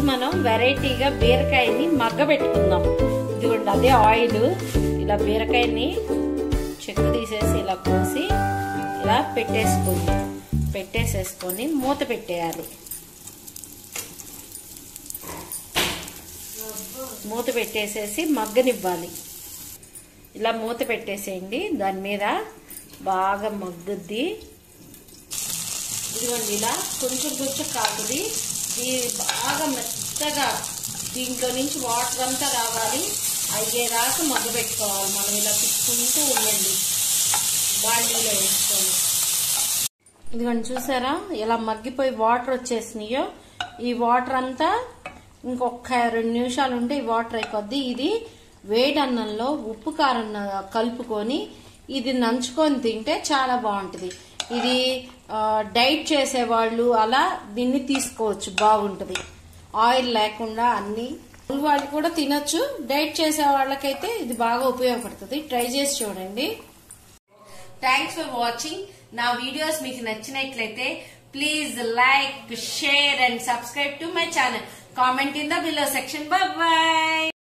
మనం వెరైటీగా బీరకాయని మగ్గబెట్టుకుందాం ఇదిగోండి అదే ఆయిల్ ఇలా బీరకాయని చెక్కు తీసేసి ఇలా కోసి ఇలా పెట్టేసుకుంది పెట్టేసేసుకొని మూత పెట్టేయాలి మూత పెట్టేసేసి మగ్గనివ్వాలి ఇలా మూత పెట్టేసేయండి దాని మీద బాగా మగ్గుద్ది ఇదిగోండి ఇలా కొంచెం కొంచెం కాకుది ఇది బాగా మెత్తగా దీంట్లో నుంచి వాటర్ అంతా రావాలి అయ్యేదాకా మగ్గ పెట్టుకోవాలి మనం ఇలా తిప్పుకుంటూ ఉండండి బాండీలో వేసుకొని ఇదిగోండి చూసారా ఇలా మగ్గిపోయి వాటర్ వచ్చేసినాయో ఈ వాటర్ అంతా ఇంకొక రెండు నిమిషాలు ఉంటే ఈ వాటర్ అయిపోద్ది ఇది వేడి అన్నంలో ఉప్పు కారం కలుపుకొని ఇది నంచుకొని తింటే చాలా బాగుంటుంది ఇది డైట్ చేసేవాళ్ళు అలా దీన్ని తీసుకోవచ్చు బాగుంటుంది ఆయిల్ లేకుండా అన్ని వాళ్ళు కూడా తినొచ్చు డైట్ చేసే వాళ్ళకైతే ఇది బాగా ఉపయోగపడుతుంది ట్రై చేసి చూడండి థ్యాంక్స్ ఫర్ వాచింగ్ నా వీడియోస్ మీకు నచ్చినట్లయితే please like share and subscribe to my channel comment in the below section bye